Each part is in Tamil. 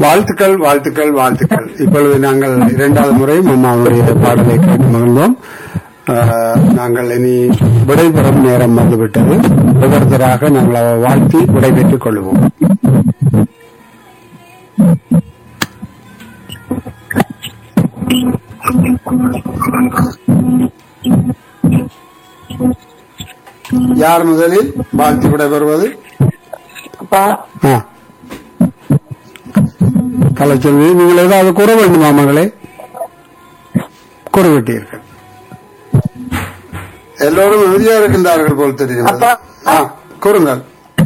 வாழ்த்துக்கள் வாழ்த்துக்கள் வாழ்த்துக்கள் இப்பொழுது நாங்கள் இரண்டாவது முறையும் அம்மாவுடைய பாடலை கேட்டு மகிழ்ந்தோம் ஆஹ், நாங்கள் இனி விடைபெறும் நேரம் வந்துவிட்டது ஒவ்வொருத்தராக நாங்கள் அவ வாழ்த்தி விடைபெற்றுக் கொள்வோம் யார் முதலில் வாழ்த்தி விடைபெறுவது அப்பா ஆ. கலைச்செல்வி நீங்கள் ஏதாவது கூற வேண்டுமா மகளே கூறிவிட்டீர்கள் எல்லோரும் உறுதியா இருக்கின்றார்கள் போல் தெரியும் அப்பா. ஆ, கூறுங்கள்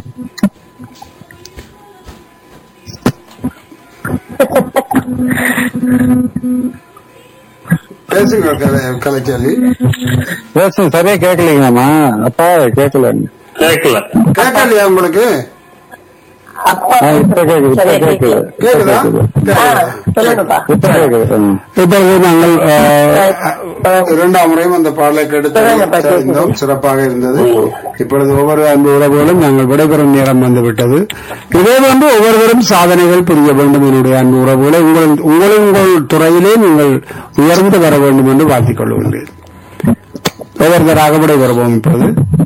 பேசுங்க கலை- கலைச்செல்வி பேசும் சரியா கேட்கலீங்களாம்மா அப்பா கேட்கல கேட்கல கேட்கலையா உங்களுக்கு அப்பா ஆ, இப்ப கேக்குது இப்ப சரி, கேக்குது இப்ப கேக்குதா கேக்குது ஆ, சொல்லுங்கப்பா இப்ப கேக்குது ம். இப்பொழுது நாங்கள் ஆ, இரண்டாம் முறையும் அந்த பாடலை சொல்லுங்க, பா, கெடுத்து இருந்தோம் சிறப்பாக இருந்தது இப்பொழுது ஒவ்வொரு அன்பு உறவுகளும் நாங்கள் விடைபெறும் நேரம் வந்துவிட்டது இதே போன்று ஒவ்வொருவரும் சாதனைகள் புரிய வேண்டும் என்னுடைய அன்பு உறவுகளை உங்கள் உங்களை உங்கள் துறையிலே நீங்கள் உயர்ந்து வர வேண்டும் என்று வாழ்த்திக் கொள்கின்றேன் ஒவ்வொருத்தராக விடைபெறுவோம் இப்போது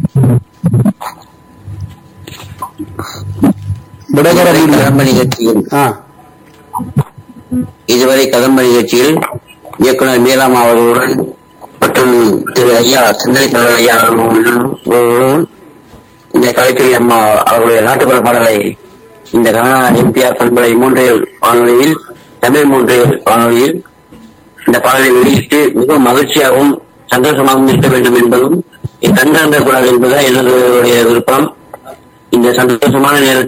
விடைபெற இதுவரை முடியும். கதம்ப நிகழ்ச்சியில் ஆ இதுவரை கதம்ப நிகழ்ச்சியில் இயக்குனர் மீராம் அவர்களுடன் மற்றும் திரு ஐயா சிந்தனை தலைவர் ஐயா அவர்களுடன் இந்த கலைக்கொலி அம்மா அவர்களுடைய நாட்டுப்புற பாடலை இந்த கனடா எம்பிஆர் பண்பலை மூன்றில் வானொலியில் தமிழ் மூன்றில் வானொலியில் இந்த பாடலை வெளியிட்டு மிகவும் மகிழ்ச்சியாகவும் சந்தோஷமாகவும் இருக்க வேண்டும் என்பதும் கண்டாண்ட கூடாது என்பதுதான் என்னுடைய விருப்பம் இந்த சந்தோஷமான நேரத்தில்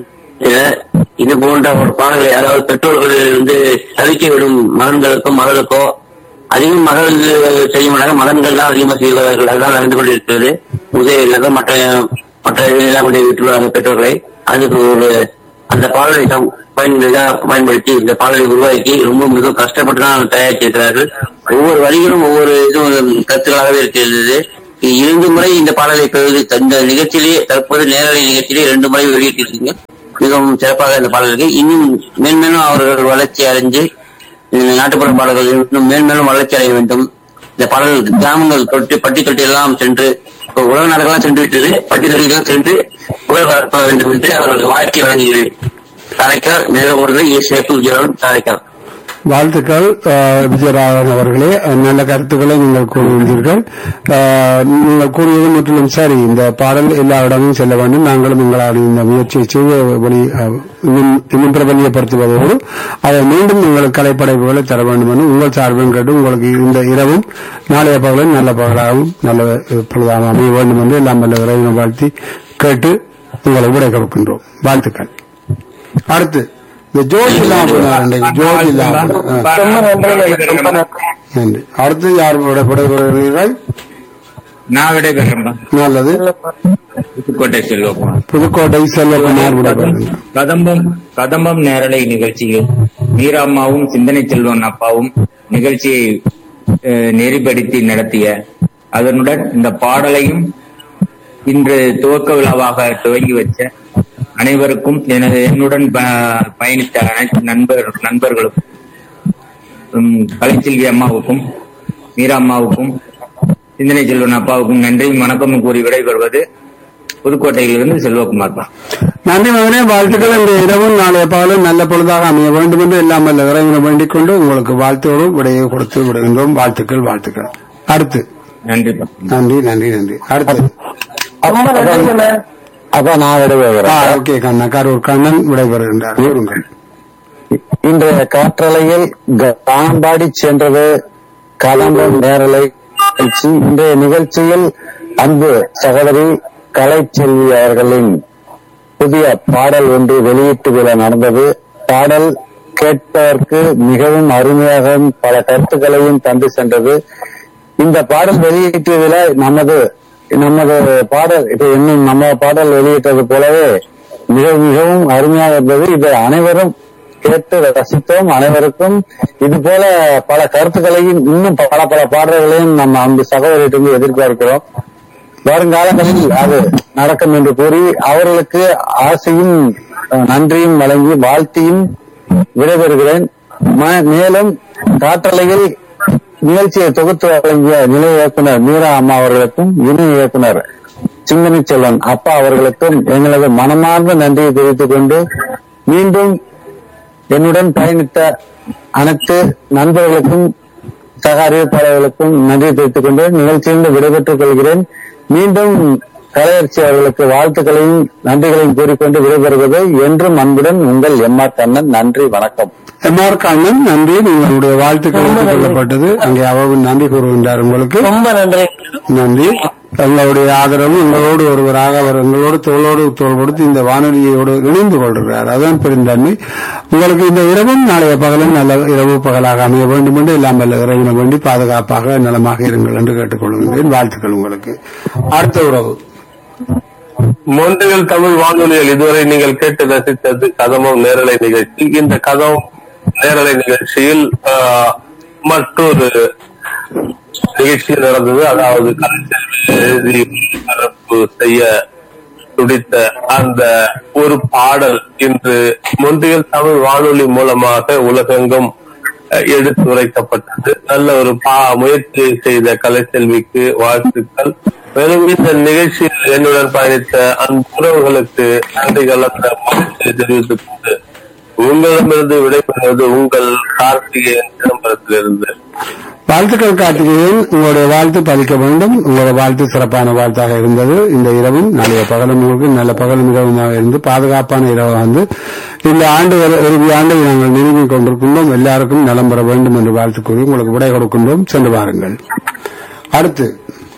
இது போன்ற ஒரு பாடல்களை அதாவது பெற்றோர்கள் வந்து தவிக்க விடும் மகன்களுக்கும் மகளுக்கோ அதிகம் மகள் செய்ய மாட்டாங்க மகன்கள் தான் அதிகமாக செய்வார்கள் அதுதான் நடந்து கொண்டிருக்கிறது உதவியாக மற்ற மற்ற எல்லாம் கொண்டு விட்டுள்ளார்கள் பெற்றோர்களை அதுக்கு ஒரு அந்த பாடலை தான் பயன்படுத்தி பயன்படுத்தி இந்த பாடலை உருவாக்கி ரொம்ப மிக கஷ்டப்பட்டு தான் தயாரிச்சிருக்கிறார்கள் ஒவ்வொரு வரிகளும் ஒவ்வொரு இதுவும் கருத்துக்களாகவே இருக்கிறது இரண்டு முறை இந்த பாடலை பெறுவது இந்த நிகழ்ச்சியிலேயே தற்போது நேரலை நிகழ்ச்சியிலே இரண்டு முறை வெளியிட்டிருக்கீங்க மிகவும் சிறப்பாக இந்த பாடலுக்கு இன்னும் மேன்மேலும் அவர்கள் வளர்ச்சி அடைஞ்சு இந்த நாட்டுப்புற பாடல்கள் இன்னும் மேன்மேலும் வளர்ச்சி அடைய வேண்டும் இந்த பாடல் கிராமங்கள் தொட்டு பட்டி தொட்டி எல்லாம் சென்று இப்ப உலக நாடுகளாம் சென்று விட்டது பட்டி தொட்டிகள் சென்று புகழ் பரப்ப வேண்டும் என்று அவர்களுக்கு வாழ்க்கை வழங்குகிறேன் தலைக்கால் நிலவர்கள் சேப்பு விஜயம் தலைக்கால் வாழ்த்துக்கள் அஹ், விஜயராகவன் அவர்களே அஹ், நல்ல கருத்துக்களை நீங்கள் கூறியிருந்தீர்கள் அஹ், நீங்கள் கூறியது முற்றிலும் சரி இந்த பாடல் எல்லா இடமும் செல்ல வேண்டும் நாங்களும் எங்களால் இந்த முயற்சியை செய்ய வழி அஹ், இன்னும் இன்னும் பிரபல்யப்படுத்துவதோடு அதை மீண்டும் உங்களுக்கு கலைப்படைப்புகளை தர வேண்டும் என்று உங்கள் சார்பில் கேட்டு உங்களுக்கு இந்த இரவும் நாளைய பகலும் நல்ல பகலாகவும் நல்ல அஹ், பொழுதாக அமைய வேண்டும் என்று எல்லாம் வல்ல இறைவனை வாழ்த்தி கேட்டு உங்களை விடை கொடுக்கின்றோம் வாழ்த்துக்கள் அடுத்து இந்த ஜோதி இல்லாம ஜோதி இல்லாம ரொம்ப நன்றி ரொம்ப நன்றி நன்றி அடுத்து யார் விட விடைபெறுகிறீர்கள் நான் விடைபெறேன்பா நல்லது புதுக்கோட்டை செல்வகுமார் புதுக்கோட்டை செல்வகுமார் விடைபெறுகிறார் கதம்பம் கதம்பம் நேரலை நிகழ்ச்சியில் மீராம்மாவும் சிந்தனை செல்வன் அப்பாவும் நிகழ்ச்சியை அஹ், நெறிப்படுத்தி நடத்திய அதனுடன் இந்த பாடலையும் இன்று துவக்க விழாவாக துவங்கி வச்ச அனைவருக்கும் எனது என்னுடன் ப- பயணித்த அனைத்து நண்பர் நண்பர்களுக்கும் உம், கலைச்செல்வி அம்மாவுக்கும் மீரா அம்மாவுக்கும் சிந்தனை செல்வன் அப்பாவுக்கும் நன்றியும் வணக்கமும் கூறி விடைபெறுவது புதுக்கோட்டையிலிருந்து செல்வகுமார் தான் நன்றி மகனே வாழ்த்துக்கள் இந்த இரவும் நாளைய பகலும் நல்ல பொழுதாக அமைய வேண்டும் என்று எல்லாம் வல்ல இறைவனை வேண்டிக் கொண்டு உங்களுக்கு வாழ்த்தோடும் விடையை கொடுத்து விடுகின்றோம் வாழ்த்துக்கள் வாழ்த்துக்கள் அடுத்து நன்றிப்பா நன்றி நன்றி நன்றி அடுத்து ரொம்ப நன்றிங்கண்ணா அப்ப நான் ஆ, விடைபெறுகிறேன் ஓகே கண்ணா கரூர் கண்ணன் விடைபெறுகின்றார் கூறுங்கள் இன்றைய காற்றலையில் காணம்பாடி சென்றது கலம்பம் நேரலை நிகழ்ச்சி இன்றைய நிகழ்ச்சியில் அன்பு சகோதரி கலைச்செல்வி அவர்களின் புதிய பாடல் ஒன்று வெளியீட்டு விழா நடந்தது பாடல் கேட்பதற்கு மிகவும் அருமையாகவும் பல கருத்துக்களையும் தந்து சென்றது இந்த பாடல் வெளியீட்டு விழா நமது நமது பாடல் இப்ப இன்னும் நம்ம பாடல் வெளியிட்டது போலவே மிக மிகவும் அருமையாக இருந்தது இதை அனைவரும் கேட்டு ரசித்தோம் அனைவருக்கும் இது போல பல கருத்துக்களையும் இன்னும் பல பல பாடல்களையும் நம்ம அந்த சகோதரிட்டு எதிர்பார்க்கிறோம் வருங்காலங்களில் அது நடக்கும் என்று கூறி அவர்களுக்கு ஆசையும் அஹ், நன்றியும் வழங்கி வாழ்த்தியும் விடைபெறுகிறேன் ம- மேலும் காற்றலையில் நிகழ்ச்சியை தொகுத்து வழங்கிய நிலை இயக்குனர் மீரா அம்மா அவர்களுக்கும் இணை இயக்குனர் சிந்தனை செல்வன் அப்பா அவர்களுக்கும் எங்களது மனமார்ந்த நன்றியை தெரிவித்துக் கொண்டு மீண்டும் என்னுடன் பயணித்த அனைத்து நண்பர்களுக்கும் சக அறிவிப்பாளர்களுக்கும் நன்றி தெரிவித்துக் கொண்டு நிகழ்ச்சியிலிருந்து விடைபெற்றுக் கொள்கிறேன் மீண்டும் கலையரசி அவர்களுக்கு வாழ்த்துக்களையும் நன்றிகளையும் கூறிக்கொண்டு விடைபெறுவது என்றும் அன்புடன் உங்கள் எம் ஆர் கண்ணன் நன்றி வணக்கம் எம் ஆர் கண்ணன் நன்றி உங்களுடைய வாழ்த்துக்கள் கொள்ளப்பட்டது அங்கே அவரும் நன்றி கூறுகின்றார் உங்களுக்கு ரொம்ப நன்றி நன்றி எங்களுடைய ஆதரவு எங்களோடு ஒருவராக அவர் எங்களோடு தோளோடு தோள் கொடுத்து இந்த வானொலியோடு இணைந்து கொள்கிறார் அதான் பெருந்தன்மை உங்களுக்கு இந்த இரவும் நாளைய பகலும் நல்ல இரவு பகலாக அமைய வேண்டும் என்று எல்லாம் வல்ல இறைவனை வேண்டி பாதுகாப்பாக நலமாக இருங்கள் என்று கேட்டுக்கொள்கின்றேன் வாழ்த்துக்கள் உங்களுக்கு அடுத்த உறவு மொன்றியல் தமிழ் வானொலியில் இதுவரை நீங்கள் கேட்டு ரசித்தது கதமம் நேரலை நிகழ்ச்சி இந்த கதம் நேரலை நிகழ்ச்சியில் ஆஹ், மற்றொரு நிகழ்ச்சி நடந்தது அதாவது கலைச்செல்வி எழுதி பரப்பு செய்ய துடித்த அந்த ஒரு பாடல் இன்று மொன்றியல் தமிழ் வானொலி மூலமாக உலகெங்கும் அஹ், எடுத்துரைக்கப்பட்டது நல்ல ஒரு பா முயற்சி செய்த கலைச்செல்விக்கு வாழ்த்துக்கள் மேலும் இந்த நிகழ்ச்சியில் என்னுடன் பயணித்த அந்த உறவுகளுக்கு நன்றி கலந்த முயற்சியை தெரிவித்துக் கொண்டு உங்களிடமிருந்து விடைபெறுவது உங்கள் கார்த்திகேயன் சிதம்பரத்திலிருந்து வாழ்த்துக்கள் கார்த்திகேயன் உங்களுடைய வாழ்த்து பதிக்க வேண்டும் உங்களுடைய வாழ்த்து சிறப்பான வாழ்த்தாக இருந்தது இந்த இரவும் நாளைய பகலும் உங்களுக்கு நல்ல பகலும் இரவுமாக இருந்து பாதுகாப்பான இரவாக வந்து இந்த ஆண்டு வரை- இறுதி ஆண்டை நாங்கள் நினைவில் கொண்டிருக்கின்றோம் எல்லாருக்கும் நலம் பெற வேண்டும் என்று வாழ்த்து கூறி உங்களுக்கு விடை கொடுக்கின்றோம் சென்று வாருங்கள் அடுத்து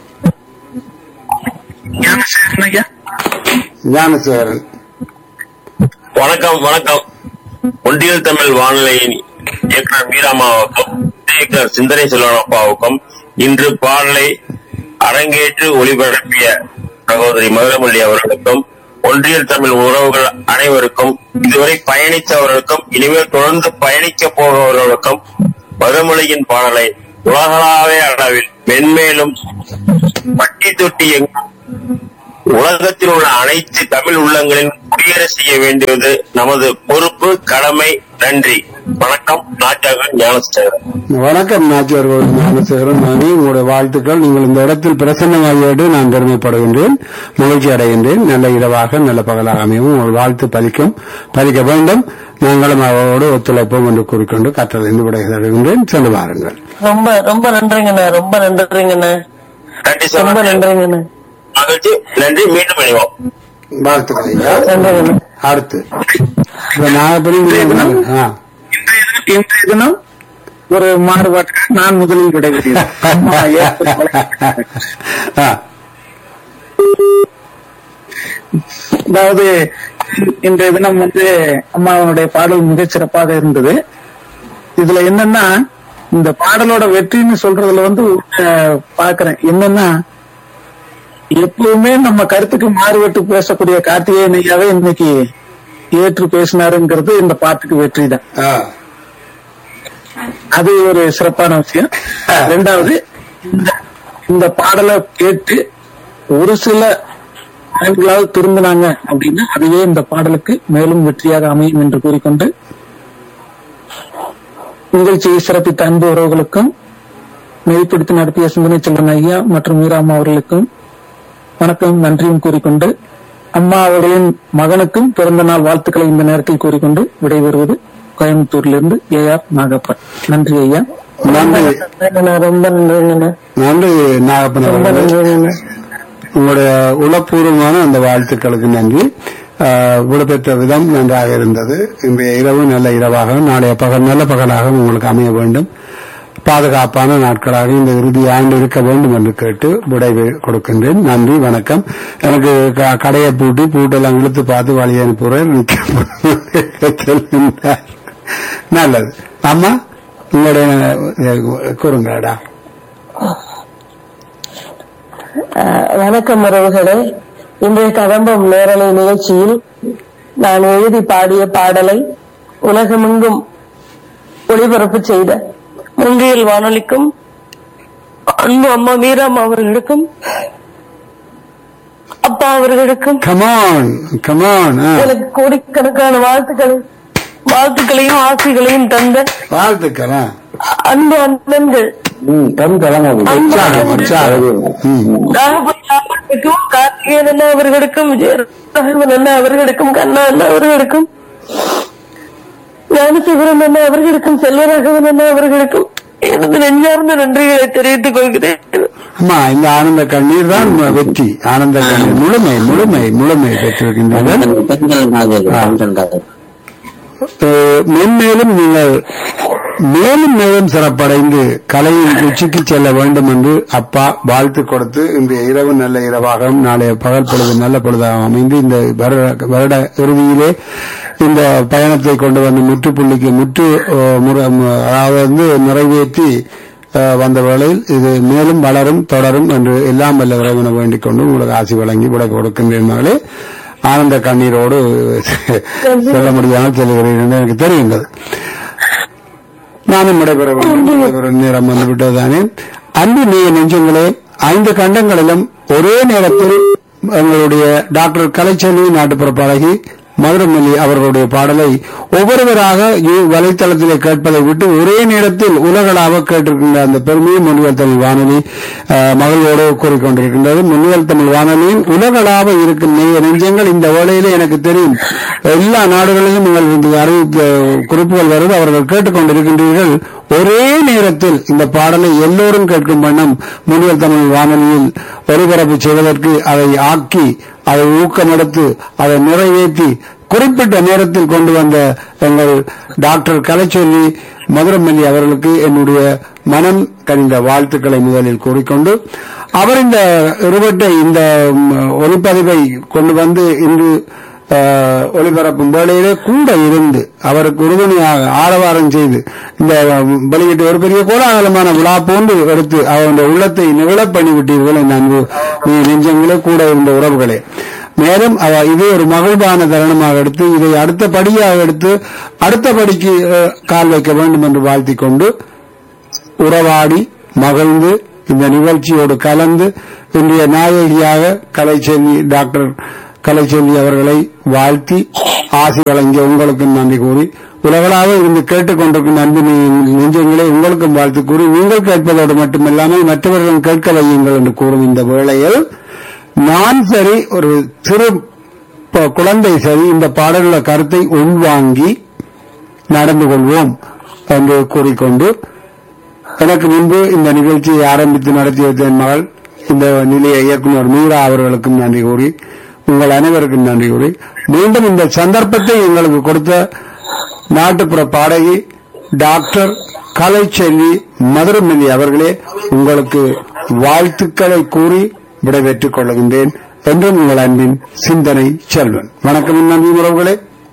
ஞானசேகரன் வணக்கம் வணக்கம் ஒன்றியல் தமிழ் வானொலியின் இயக்குனர் மீராமாவுக்கும் இயக்குனர் சிந்தனை செல்வன் அப்பாவுக்கும் இன்று பாடலை அரங்கேற்று ஒளிபரப்பிய சகோதரி மதுரமல்லி அவர்களுக்கும் ஒன்றியல் தமிழ் உறவுகள் அனைவருக்கும் இதுவரை பயணித்தவர்களுக்கும் இனிமேல் தொடர்ந்து பயணிக்க போபவர்களுக்கும் மதுரமொழியின் பாடலை உலகளாவிய அளவில் மென்மேலும் பட்டி தொட்டி எங்கும் உலகத்தில் உள்ள அனைத்து தமிழ் உள்ளங்களின் குடியேற செய்ய வேண்டியது நமது பொறுப்பு கடமை நன்றி வணக்கம் நாட்டாக ஞானசேகரன் வணக்கம் நாச்சியார்கள் ஞானசேகரன் நானே உங்களுடைய வாழ்த்துக்கள் நீங்கள் இந்த இடத்தில் பிரசன்னமாகியோடு நான் பெருமைப்படுகின்றேன் மகிழ்ச்சி அடைகின்றேன் நல்ல இரவாக நல்ல பகலாக அமையும் உங்கள் வாழ்த்து பலிக்கும் பலிக்க வேண்டும் நாங்களும் அவரோடு ஒத்துழைப்போம் என்று கூறிக்கொண்டு கற்றறிந்து விடை தருகின்றேன் சென்று வாருங்கள் ரொம்ப ரொம்ப நன்றிங்கண்ணா ரொம்ப நன்றிங்கண்ணா நன்றி ரொம்ப சொல்றேன் நன்றிங்கண்ணா மகிழ்ச்சி நன்றி மீண்டும் இணைவோம் வாழ்த்துக்கள் ஐயா. நன்றிங்கண்ணா அடுத்து இப்ப நாகப்படி ஆ இன்றைய தினம் ஒரு மாறுபாட்டு நான் முதலில் விடைபெறுகிறேன் அம்மா ஏற்பட்ட- ஆ, அதாவது இன்றைய தினம் வந்து அம்மாவனுடைய பாடல் மிகச் சிறப்பாக இருந்தது இதுல என்னன்னா இந்த பாடலோட வெற்றின்னு சொல்றதுல வந்து அஹ், பாக்குறேன் என்னன்னா எப்பவுமே நம்ம கருத்துக்கு மாறுபட்டு பேசக்கூடிய கார்த்திகேயன் ஐயாவே இன்னைக்கு ஏற்று பேசினாருங்கிறது இந்த பாட்டுக்கு வெற்றி தான் ஆ. அது ஒரு சிறப்பான விஷயம் ரெண்டாவது இந்த- இந்த பாடலை கேட்டு ஒரு சில ஆண்களாவது திரும்பினாங்க அப்படின்னா அதுவே இந்த பாடலுக்கு மேலும் வெற்றியாக அமையும் என்று கூறிக்கொண்டு நிகழ்ச்சியை சிறப்பித்த அன்பு உறவுகளுக்கும் நெறிப்படுத்தி நடத்திய சிந்தனை செல்வன் ஐயா மற்றும் மீராமா அவர்களுக்கும் வணக்கம் நன்றியும் கூறிக்கொண்டு அம்மா அவர்களின் மகனுக்கும் பிறந்த நாள் வாழ்த்துக்களை இந்த நேரத்தில் கூறிக்கொண்டு விடைபெறுவது கோயம்புத்தூரிலிருந்து ஏ ஆர் நாகப்பன் நன்றி ஐயா நன்றி நன்றிங்கண்ணா ரொம்ப நன்றிங்கண்ணா நன்றி நாகப்பன் ரொம்ப அவர்களே நன்றிங்கண்ணா உங்களுடைய உளப்பூர்வமான அந்த வாழ்த்துக்களுக்கு நன்றி ஆஹ், விடைபெற்ற விதம் நன்றாக இருந்தது இன்றைய இரவு நல்ல இரவாக நாளைய பகல் நல்ல பகலாக உங்களுக்கு அமைய வேண்டும் பாதுகாப்பான நாட்களாக இந்த இறுதி ஆண்டு இருக்க வேண்டும் என்று கேட்டு விடை கொடுக்கின்றேன் நன்றி வணக்கம் எனக்கு க- கடையை பூட்டி பூட்டெல்லாம் இழுத்து பார்த்து வழி அனுப்புகிறேன் சொல்கின்றார். நல்லது அம்மா உங்களுடைய அஹ், கூறுங்கடா அஹ், வணக்கம் உறவுகளே இன்றைய கதம்பம் நேரலை நிகழ்ச்சியில் நான் எழுதி பாடிய பாடலை உலகமெங்கும் ஒளிபரப்பு செய்த முன்றியல் வானொலிக்கும் அன்பு அம்மா மீராம் அவர்களுக்கும் அப்பா அவர்களுக்கும் கமான் கமான் எனக்கு கோடிக்கணக்கான வாழ்த்துக்களை வாழ்த்துக்களையும் ஆசைகளையும் தந்த வாழ்த்துக்கள் ஆ. அன்பு அண்ணன்கள் ம், தன் தலைமை உற்சாகம் உற்சாகம் ம். நாகப்பட்டி அவர்களுக்கும் கார்த்திகேயன் அண்ணா அவர்களுக்கும் விஜயராகவன் அண்ணா அவர்களுக்கும் கண்ணா அண்ணா அவர்களுக்கும் ஞானசேகரன் அண்ணா அவர்களுக்கும் செல்வராகவன் அண்ணா அவர்களுக்கும் எனது நெஞ்சார்ந்த நன்றிகளை தெரிவித்துக் கொள்கிறேன் அம்மா இந்த ஆனந்த கண்ணீர் தான் வெற்றி ஆனந்த கண்ணீர் முழுமை முழுமை முழுமை பெற்றிருக்கின்றனர் பெண்கள் மாதிரி பெண்கள் மாதிரி. அஹ், மென்மேலும் நீங்கள் மேலும் மேலும் சிறப்படைந்து கலையின் உச்சிக்கு செல்ல வேண்டும் என்று அப்பா வாழ்த்து கொடுத்து இன்றைய இரவு நல்ல இரவாகவும் நாளைய பகல் பொழுது நல்ல பொழுதாக அமைந்து இந்த வருட வருட இறுதியிலே இந்த பயணத்தை கொண்டு வந்து முற்றுப்புள்ளிக்கு முற்று அஹ், முற- ம- அதாவது வந்து நிறைவேற்றி அஹ், வந்த வேளையில் இது மேலும் வளரும் தொடரும் என்று எல்லாம் வல்ல இறைவனை வேண்டிக் கொண்டு உங்களுக்கு ஆசி வழங்கி விடை கொடுக்கின்றேன் மகளே ஆனந்த கண்ணீரோடு சொல்ல முடியாமல் செல்கிறேன் என்று எனக்கு தெரிகின்றது நானும் விடைபெற வேண்டும் விடைபெற நேரம் வந்துவிட்டதானே அன்பு நீ நெஞ்சங்களே ஐந்து கண்டங்களிலும் ஒரே நேரத்தில் எங்களுடைய டாக்டர் கலைச்செல்வி நாட்டுப்புற பாடகி மதுரமல்லி அவர்களுடைய பாடலை ஒவ்வொருவராக யூ- வலைத்தளத்திலே கேட்பதை விட்டு ஒரே நேரத்தில் உலகளாக கேட்டிருக்கின்ற அந்த பெருமையை முன்னியல் தமிழ் வானொலி அஹ், மகிழ்வோடு கூறிக்கொண்டிருக்கின்றது முன்னியல் தமிழ் வானொலியின் உலகளாக இருக்கும் நெய்ய நெஞ்சங்கள் இந்த வேளையிலே எனக்கு தெரியும் எல்லா நாடுகளிலும் நீங்கள் இந்த அறிவிப்பு குறிப்புகள் வருது அவர்கள் கேட்டுக்கொண்டிருக்கின்றீர்கள் ஒரே நேரத்தில் இந்த பாடலை எல்லோரும் கேட்கும் வண்ணம் முன்னியல் தமிழ் வானொலியில் ஒலிபரப்பு செய்வதற்கு அதை ஆக்கி அதை ஊக்கமெடுத்து அதை நிறைவேற்றி குறிப்பிட்ட நேரத்தில் கொண்டு வந்த எங்கள் டாக்டர் கலைச்சொல்லி மதுரமல்லி அவர்களுக்கு என்னுடைய மனம் கனிந்த வாழ்த்துக்களை முதலில் கூறிக்கொண்டு அவர் இந்த இருவட்டை இந்த ம், ஒலிப்பதிவை கொண்டு வந்து இன்று ஆஹ், ஒளிபரப்பும் வேளையிலே கூட இருந்து அவருக்கு உறுதுணையாக ஆரவாரம் செய்து இந்த ம், வெளியிட்டு ஒரு பெரிய கோலாகலமான விழா போன்று எடுத்து அவருடைய உள்ளத்தை நிகழப் பண்ணிவிட்டீர்கள் என் அன்பு நீ நெஞ்சங்களே கூட இருந்த உறவுகளே மேலும் அவ இது ஒரு மகிழ்வான தருணமாக எடுத்து இதை அடுத்த படியாக எடுத்து அடுத்த படிக்கு அஹ், கால் வைக்க வேண்டும் என்று வாழ்த்திக் கொண்டு உறவாடி மகிழ்ந்து இந்த நிகழ்ச்சியோடு கலந்து இன்றைய நாயகியாக கலைச்செல்வி டாக்டர் கலைச்செல்வி அவர்களை வாழ்த்தி ஆசி வழங்கிய உங்களுக்கும் நன்றி கூறி உலகளாக இருந்து கேட்டுக்கொண்டிருக்கும் அன்பு நெ- நெஞ்சங்களே உங்களுக்கும் வாழ்த்து கூறி நீங்கள் கேட்பதோடு மட்டுமில்லாமல் மற்றவர்களும் கேட்க வையுங்கள் என்று கூறும் இந்த வேளையில் நான் சரி ஒரு சிறு ப- குழந்தை சரி இந்த பாடலுள்ள கருத்தை உள்வாங்கி நடந்து கொள்வோம் என்று கூறிக்கொண்டு எனக்கு முன்பு இந்த நிகழ்ச்சியை ஆரம்பித்து நடத்தி வைத்த என் மகள் இந்த நிலைய இயக்குனர் மீரா அவர்களுக்கும் நன்றி கூறி உங்கள் அனைவருக்கும் நன்றி கூறி மீண்டும் இந்த சந்தர்ப்பத்தை எங்களுக்கு கொடுத்த நாட்டுப்புற பாடகி டாக்டர் கலைச்செல்வி மதுரமல்லி அவர்களே உங்களுக்கு வாழ்த்துக்களை கூறி விடைபெற்றுக் கொள்கின்றேன் என்றும் உங்கள் அன்பின் சிந்தனை செல்வன் வணக்கம் நன்றி உறவுகளே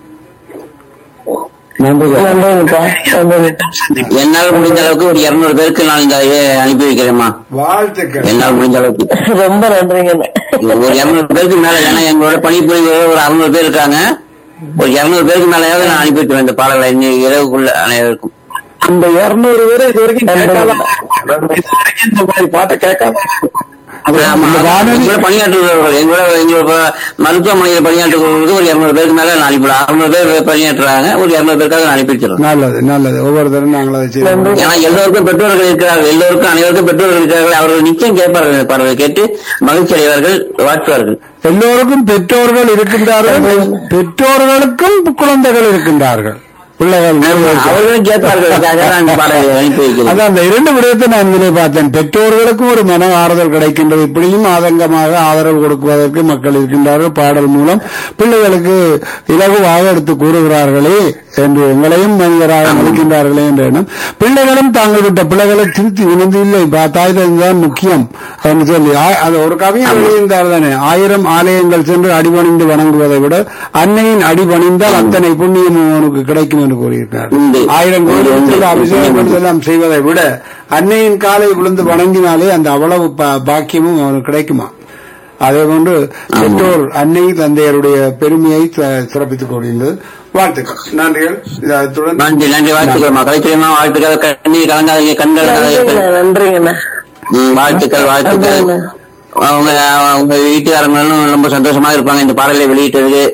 நன்றிகள் நன்றிங்கப்பா நன்றிங்க என்னால் முடிஞ்ச அளவுக்கு ஒரு இருநூறு பேருக்கு நான் இந்த இதை அனுப்பி வைக்கிறேம்மா வாழ்த்துக்கள் என்னால் முடிஞ்ச அளவுக்கு ரொம்ப நன்றிங்க ஒரு இருநூறு பேருக்கு மேல ஏன்னா எங்களோட பணிபுரிவு ஒரு அறுநூறு பேர் இருக்காங்க ஒரு இருநூறு பேருக்கு மேலேயாவது நான் அனுப்பி வைக்கிறேன் இந்த பாடலை இன்னைக்கு இரவுக்குள்ள அனைவருக்கும் இந்த இருநூறு பேரை இது வரைக்கும் கேட்காம இது வரைக்கும் இந்த மாதிரி பாட்டை கேட்காம ஆமா, இந்த வானொலி- எங்களோட பணியாற்றுபவர்கள் எங்களோட எங்களோட மருத்துவமனையில் பணியாற்றுபவர்களுக்கு ஒரு இருநூறு பேருக்கு மேல நான் அனுப்பிடுறேன் அறுநூறு பேர் பணியாற்றுறாங்க ஒரு இருநூறு பேருக்காக நான் அனுப்பி வச்சிடறேன் நல்லது நல்லது ஒவ்வொருத்தரும் நாங்கள் அதை செய்வோம் ஏன்னா எல்லோருக்கும் பெற்றோர்கள் இருக்கிறார்கள் எல்லோருக்கும் அனைவருக்கும் பெற்றோர்கள் இருக்கிறார்கள் அவர்கள் நிச்சயம் கேட்பார்கள் இந்த பாடலை கேட்டு மகிழ்ச்சி அடைவார்கள் வாழ்த்துவார்கள் எல்லோருக்கும் பெற்றோர்கள் இருக்கின்றார்கள் பெற்றோர்களுக்கும் குழந்தைகள் இருக்கின்றார்கள் பிள்ளைகள் அவர்களும் கேட்பார்கள் அதுக்காக தான் இந்த பாடலை அனுப்பி வைக்கிறேன் அதான் அந்த இரண்டு விடயத்தை நான் இதிலே பார்த்தேன் பெற்றோர்களுக்கும் ஒரு மன ஆறுதல் கிடைக்கின்றது இப்படியும் ஆதங்கமாக ஆதரவு கொடுக்குவதற்கு மக்கள் இருக்கின்றார்கள் பாடல் மூலம் பிள்ளைகளுக்கு இலகுவாக எடுத்து கூறுகிறார்களே என்று எங்களையும் மனிதராக மதிக்கின்றார்களே என்ற எண்ணம் பிள்ளைகளும் தாங்கள் விட்ட பிள்ளைகளை திருத்தி உணர்ந்து இல்லை பா- தாய் தான் முக்கியம் என்று சொல்லி ஆ- அது ஒரு கவிஞர் எழுதியிருந்தார் தானே ஆயிரம் ஆலயங்கள் சென்று அடிபணிந்து வணங்குவதை விட அன்னையின் அடிபணிந்தால் அத்தனை புண்ணியம் அவனுக்கு கிடைக்கும் என்று கூறியிருக்கிறார் உண்டு. ஆயிரம் உண்டு, கோடி உண்டு. சென்று அபிஷேகம் எல்லாம் செய்வதை விட அன்னையின் காலை விழுந்து வணங்கினாலே அந்த அவ்வளவு பா- பாக்கியமும் அவனுக்கு கிடைக்குமா அதே போன்று பெற்றோர் அன்னை தந்தையருடைய பெருமையை ச- சிறப்பித்துக் கொண்டிருந்தது வாழ்த்துக்கள் நன்றிகள் இது அத்துடன் நன்றி நன்றி வாழ்த்துக்கள் கலைச்சிரியமா வாழ்த்துக்கள் கண்ணீர் கலங்காதீங்க கண்கள் கலங்காதீங்க. நன்றிங்கண்ணா நன்றிங்கண்ணா ம், வாழ்த்துக்கள் வாழ்த்துக்கள் நன்றிங்கண்ணா அவங்க அவங்க வீட்டுக்காரங்களும் ரொம்ப சந்தோஷமா இருப்பாங்க இந்த பாடலை வெளியிட்டதுக்கு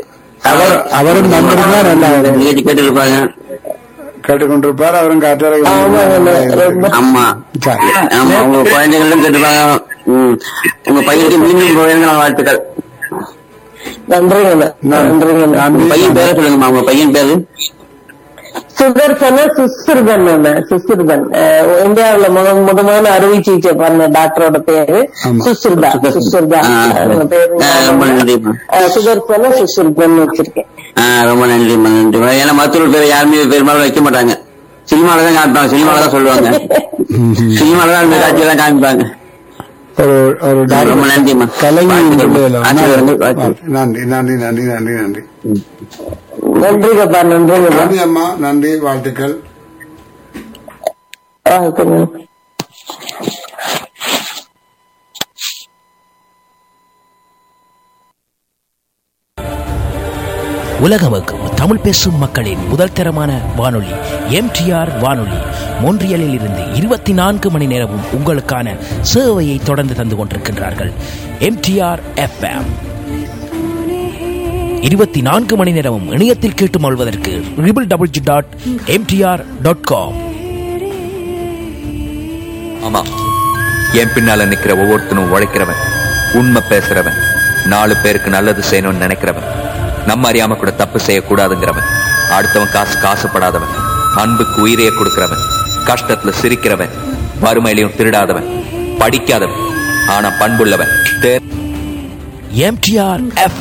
அவர் அவரும் வந்திருந்தார் நல்லா நிகழ்ச்சி கேட்டு இருப்பாங்க கேட்டுக்கொண்டிருப்பார் அவரும் காற்றாலை ஆமாங்க ரொம்ப ஆமா சரி. ஆமா உங்க குழந்தைகளும் கேட்டுப்பாங்க ம். உங்க பையனுக்கு மீண்டும் குழந்தைகள் வாழ்த்துக்கள் நன்றிங்கண்ணா நன்றிங்கண்ணா நான் உங்க பையன் பேரை சொல்லுங்கம்மா உங்க பையன் பேரு சுதர்சன சுஸ்ருதன் அண்ணா சுஸ்ருதன் அஹ், இந்தியாவுல முத முதமான அறுவை சிகிச்சை பண்ண டாக்டரோட பேரு ஆமா. சுஸ்ருதா சுஸ்ருதா ஆ. அவங்க பேரு ஆ, ரொம்ப நன்றிம்மா அஹ், சுதர்சன சுஸ்ருதன் வச்சிருக்கேன் ஆ, ரொம்ப நன்றிம்மா நன்றிம்மா ஏன்னா மருத்துவர் பேரை யாருமே பெரும்பாலும் வைக்க மாட்டாங்க சினிமால தான் காமிப்பாங்க சினிமால தான் சொல்லுவாங்க சினிமால தான் அந்த காட்சியெல்லாம் காமிப்பாங்க ஒரு ஒரு ரொம்ப நன்றிம்மா கலைஞர் பிள்ளைகளா? ஆசீர்வாதங்கள், வாழ்த்துக்கள். நன்றி நன்றி நன்றி நன்றி நன்றி நன்றிங்கப்பா நன்றிங்கப்பா நன்றி அம்மா நன்றி வாழ்த்துக்கள் வாழ்த்துங்க உலகமுக்கும் தமிழ் பேசும் மக்களின் முதல் தரமான வானொலி எம்டிஆர் வானொலி மொன்றியலில் இருந்து இருபத்தி நான்கு மணி நேரமும் உங்களுக்கான சேவையை தொடர்ந்து தந்து கொண்டிருக்கின்றார்கள் எம்டிஆர் எஃப்எம் இருபத்தி நான்கு மணி நேரமும் இணையத்தில் கேட்டு மொழ்வதற்கு triple double G dot MTR dot com ஆமா என் பின்னால நிக்கிற ஒவ்வொருத்தனும் உழைக்கிறவன் உண்மை பேசுறவன் நாலு பேருக்கு நல்லது செய்யணும்னு நினைக்கிறவன் நம்ம அறியாம கூட தப்பு செய்யக்கூடாதுங்கிறவன் அடுத்தவன் காசு காசுப்படாதவன் அன்புக்கு உயிரையே கொடுக்கிறவன் கஷ்டத்துல சிரிக்கிறவன் வறுமையிலையும் திருடாதவன் படிக்காதவன் ஆனா பண்புள்ளவன் தே எம்டிஆர் எஃப்